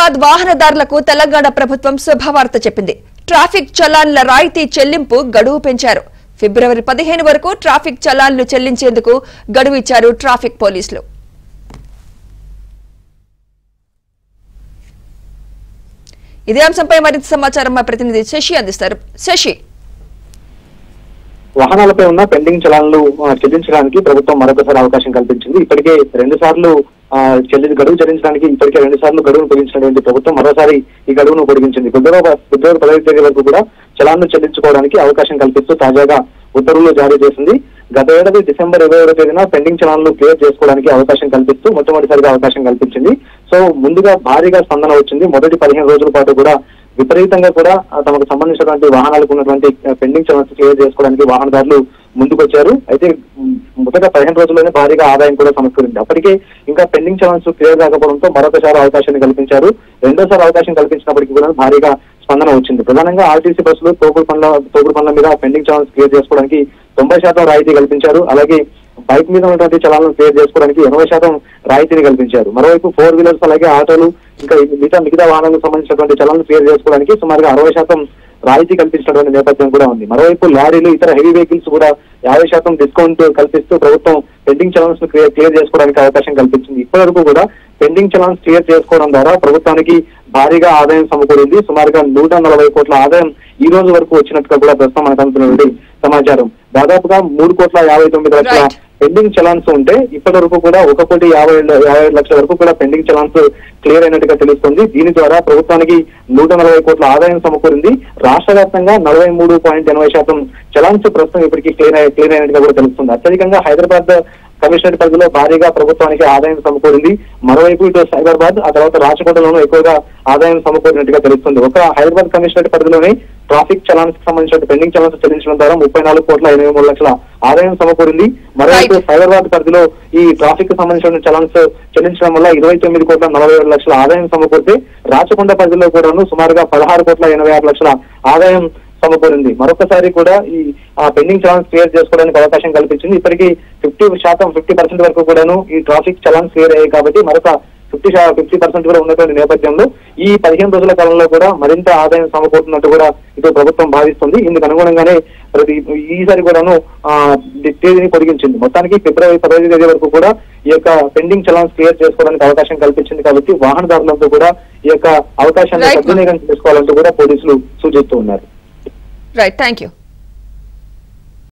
హైదరాబాద్ వాహనదారులకు తెలంగాణ ప్రభుత్వం శుభవార్త చెప్పింది ట్రాఫిక్ చలాన్ల రాయితీ చెల్లింపు గడువు పెంచారు ఫిబ్రవరి పదిహేను వరకు ట్రాఫిక్ చలాన్లు చెల్లించేందుకు గడువు ఇచ్చారు ట్రాఫిక్ పోలీసులు ఇదే అంశంపై మరింత సమాచారం మా ప్రతినిధి శశి అందిస్తారు శశి వాహనాలపై ఉన్న పెండింగ్ చలాన్లు ఆ, చెల్లించడానికి ప్రభుత్వం మరొకసారి అవకాశం కల్పించింది ఇప్పటికే రెండు సార్లు ఆ, చెల్లి గడువు చెల్లించడానికి ఇప్పటికే రెండు సార్లు గడువును పొడిగించినటువంటి ప్రభుత్వం మరోసారి ఈ గడువును పొడిగించింది ఫిబ్రవరి ఫిబ్రవరి పదహైదు తేదీ వరకు కూడా చలాన్లు చెల్లించుకోవడానికి అవకాశం కల్పిస్తూ తాజాగా ఉత్తర్వులు జారీ చేసింది గత ఏడాది డిసెంబర్ ఇరవై ఏడో తేదీన పెండింగ్ చలాన్లు క్లియర్ చేసుకోవడానికి అవకాశం కల్పిస్తూ మొట్టమొదటిసారిగా అవకాశం కల్పించింది సో ముందుగా భారీగా స్పందన వచ్చింది మొదటి పదిహేను రోజుల పాటు కూడా విపరీతంగా కూడా ఆ, తమకు సంబంధించినటువంటి వాహనాలకు ఉన్నటువంటి పెండింగ్ చలాన్స్ క్లియర్ చేసుకోవడానికి వాహనదారులు ముందుకొచ్చారు అయితే ఉమ్, మొదట పదిహేను రోజుల్లోనే భారీగా ఆదాయం కూడా సమకూరింది అప్పటికే ఇంకా పెండింగ్ చలాన్స్ క్లియర్ కాకపోవడంతో మరొకసారి అవకాశాన్ని కల్పించారు రెండోసారి అవకాశం కల్పించినప్పటికీ కూడా భారీగా స్పందన వచ్చింది ప్రధానంగా ఆర్టీసీ బస్సులు తోపుడు పనుల తోపుడు పనుల మీద పెండింగ్ చలాన్స్ క్లియర్ చేసుకోవడానికి తొంభై శాతం రాయితీ కల్పించారు అలాగే బైక్ మీద ఉన్నటువంటి చలాలను క్లియర్ చేసుకోవడానికి ఎనభై శాతం రాయితీని కల్పించారు మరోవైపు ఫోర్ వీలర్స్ అలాగే ఆటోలు ఇంకా మిగతా మిగతా వాహనాలకు సంబంధించినటువంటి చలాలను క్లియర్ చేసుకోవడానికి సుమారుగా అరవై శాతం రాయితీ కల్పించినటువంటి నేపథ్యం కూడా ఉంది మరోవైపు లారీలు ఇతర హెవీ వెహికల్స్ కూడా యాభై శాతం డిస్కౌంట్ కల్పిస్తూ ప్రభుత్వం పెండింగ్ చలాన్స్ ను క్లియర్ క్లియర్ చేసుకోవడానికి అవకాశం కల్పించింది ఇప్పటివరకు కూడా పెండింగ్ చలాన్స్ క్లియర్ చేసుకోవడం ద్వారా ప్రభుత్వానికి భారీగా ఆదాయం సమకూరింది సుమారుగా నూట నలభై కోట్ల ఆదాయం ఈ రోజు వరకు వచ్చినట్టుగా కూడా ప్రస్తుతం మనకు అందుతున్నటువంటి సమాచారం దాదాపుగా మూడు కోట్ల యాభై తొమ్మిది లక్షల Right. పెండింగ్ చలాన్స్ ఉంటే ఇప్పటి వరకు కూడా ఒక కోటి యాభై ఏడు- యాభై ఏడు లక్షల వరకు కూడా పెండింగ్ చలాన్స్ క్లియర్ అయినట్టుగా తెలుస్తుంది దీని ద్వారా ప్రభుత్వానికి నూట నలభై కోట్ల ఆదాయం సమకూరింది రాష్ట్ర వ్యాప్తంగా నలభై మూడు పాయింట్ ఎనభై శాతం చలాన్స్ ప్రస్తుతం ఇప్పటికీ క్లియర్ అయ్యి- క్లియర్ అయినట్టుగా కూడా తెలుస్తుంది అత్యధికంగా హైదరాబాద్ కమిషనరేట్ పరిధిలో భారీగా ప్రభుత్వానికి ఆదాయం సమకూరింది మరోవైపు ఇటు సైబరాబాద్ ఆ తర్వాత రాచకొండలోనూ ఎక్కువగా ఆదాయం సమకూరినట్టుగా తెలుస్తుంది ఒక హైదరాబాద్ కమిషనరేట్ పరిధిలోని ట్రాఫిక్ చలాన్స్ కి సంబంధించిన పెండింగ్ చలాన్స్ చెల్లించడం ద్వారా ముప్పై నాలుగు కోట్ల ఎనభై మూడు లక్షల ఆదాయం సమకూరింది మరోవైపు Right. సైబరాబాద్ పరిధిలో ఈ ట్రాఫిక్ కి సంబంధించిన చలాన్స్ చెల్లించడం వల్ల ఇరవై తొమ్మిది కోట్ల నలభై ఏడు లక్షల ఆదాయం సమకూరితే రాచకొండ పరిధిలో కూడాను సుమారుగా పదహారు కోట్ల ఎనభై ఆరు లక్షల ఆదాయం సమకూరింది మరొకసారి కూడా ఈ ఆ పెండింగ్ చలాన్స్ క్లియర్ చేసుకోవడానికి అవకాశం కల్పించింది ఇప్పటికీ ఫిఫ్టీ శాతం ఫిఫ్టీ పర్సెంట్ వరకు కూడాను ఈ ట్రాఫిక్ చలాన్స్ క్లియర్ అయ్యాయి కాబట్టి మరొక ఫిఫ్టీ ఫిఫ్టీ పర్సెంట్ కూడా ఉన్నటువంటి నేపథ్యంలో ఈ పదిహేను రోజుల కాలంలో కూడా మరింత ఆదాయం సమకూరుతున్నట్టు కూడా ఇటు ప్రభుత్వం భావిస్తుంది ఇందుకు అనుగుణంగానే ప్రతి ఈసారి కూడాను ఆ ది- తేదీని పొడిగించింది మొత్తానికి ఫిబ్రవరి పదహైదు తేదీ వరకు కూడా ఈ యొక్క పెండింగ్ చలాన్స్ క్లియర్ చేసుకోవడానికి అవకాశం కల్పించింది కాబట్టి వాహనదారులంతా కూడా ఈ యొక్క అవకాశాన్ని Right, ma'am. సద్వినియోగం చేసుకోవాలంటూ కూడా పోలీసులు సూచిస్తూ ఉన్నారు రైట్ థ్యాంక్ యూ